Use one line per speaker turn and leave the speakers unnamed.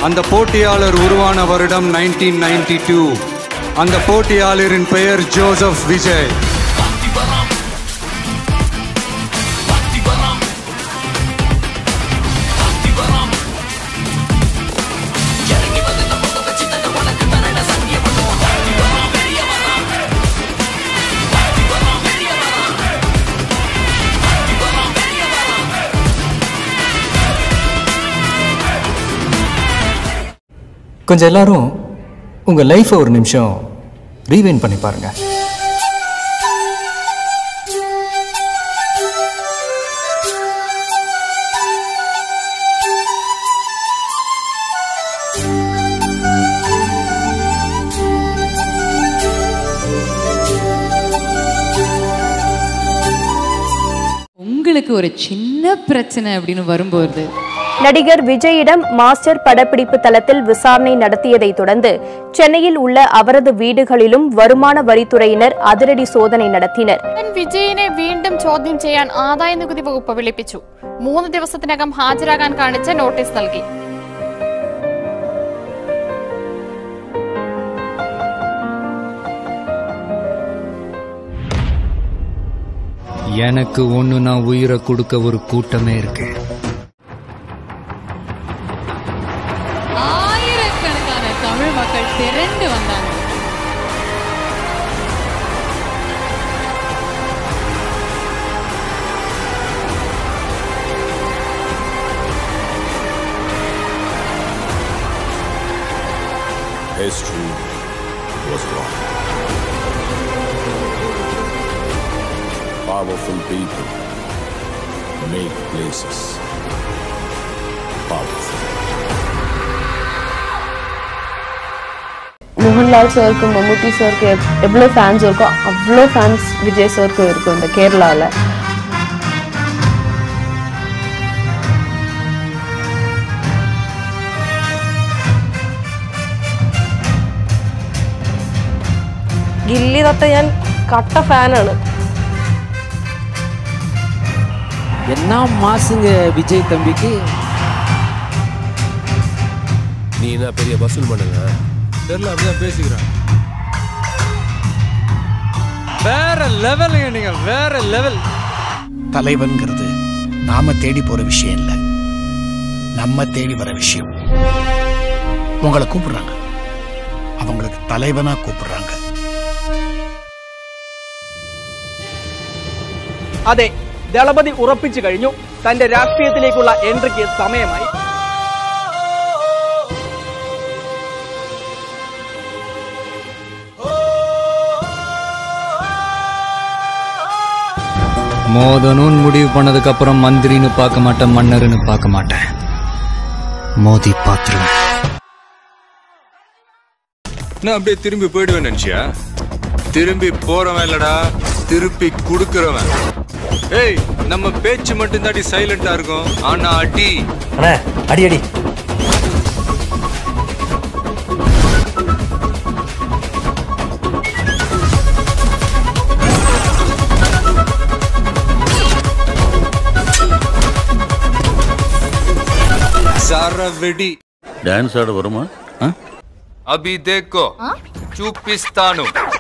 அந்த போட்டியாளர் உருவான வருடம் நைன்டீன் நைன்டி டூ அந்த போட்டியாளரின் பெயர் ஜோசப் விஜய்
கொஞ்சம் எல்லாரும் உங்கள் லைஃப்பை ஒரு நிமிஷம் ரீவைன் பண்ணி பாருங்க
உங்களுக்கு ஒரு சின்ன பிரச்சனை அப்படின்னு வரும்போது
நடிகர் விஜயிடம் மாஸ்டர் படப்பிடிப்பு தளத்தில் விசாரணை நடத்தியதை தொடர்ந்து சென்னையில் உள்ள அவரது വീടുകളിലും വരുമാന വരിത്തുറയിனர் അതിരടി സോദന നടത്തിனர்
നടൻ വിജയിനെ വീണ്ടും ചോദ്യം ചെയ്യാൻ ആദായ നികുതി വകുപ്പ് വിളിപ്പിച്ചു മൂന്ന് ദിവസത്തിനകം ഹാജരാകാൻ കാണിച്ച് നോട്ടീസ് നൽകി
எனக்கு ஒண்ணு நான் உயிரை கொடுக்க ஒரு கூட்டமே இருக்கு
ஆயிரக்கணக்கான தமிழ் மக்கள் திரண்டு வந்தாங்க
History was wrong. Powerful people make places powerful.
Mohanlal சாருக்கும் மம்முட்டி சாருக்கு எவ்- எவ்வளோ ஃபேன்ஸ் இருக்கோ அவ்வளோ ஃபேன்ஸ் விஜய் சாருக்கும் இருக்கும் இந்த கேரளாவில் ഗില്ലി തൊട്ട് ഞാൻ കട്ട ഫാനാണ്
என்ன மாசுங்க விஜய் தம்பிக்கு
நீ என்ன பெரிய வசூல் பண்ணுங்க தெரியல அப்படிதான் பேசிக்கிறான்
வேற லெவலுங்க நீங்க வேற லெவல்
தலைவன்கிறது நாம தேடி போற விஷயம் இல்ல நம்ம தேடி வர விஷயம் உங்களை கூப்பிடுறாங்க அவங்களுக்கு தலைவனா கூப்பிடுறாங்க
അതെ ദളപതി ഉറപ്പിച്ചു കഴിഞ്ഞു തന്റെ രാഷ്ട്രീയത്തിലേക്കുള്ള എൻട്രിക്ക് സമയമായി
மோதணும்னு முடிவு பண்ணதுக்கு அப்புறம் மந்திரின்னு பார்க்க மாட்டேன் மன்னர்னு பார்க்க மாட்டேன் மோதி பாத்துருவேன்
நான் அப்படியே திரும்பி போயிடுவேன் நினைச்சியா திரும்பி போறவன் இல்லடா திருப்பி குடுக்கறவன் ஏய் நம்ம பேச்சு மட்டும் தாண்டி சைலண்டா இருக்கும் ஆனா அடி
அண்ணே அடி அடி
సరవిడి
డాన్స్ ఆడ వరుమా
అభి దేకో చూపిస్తాను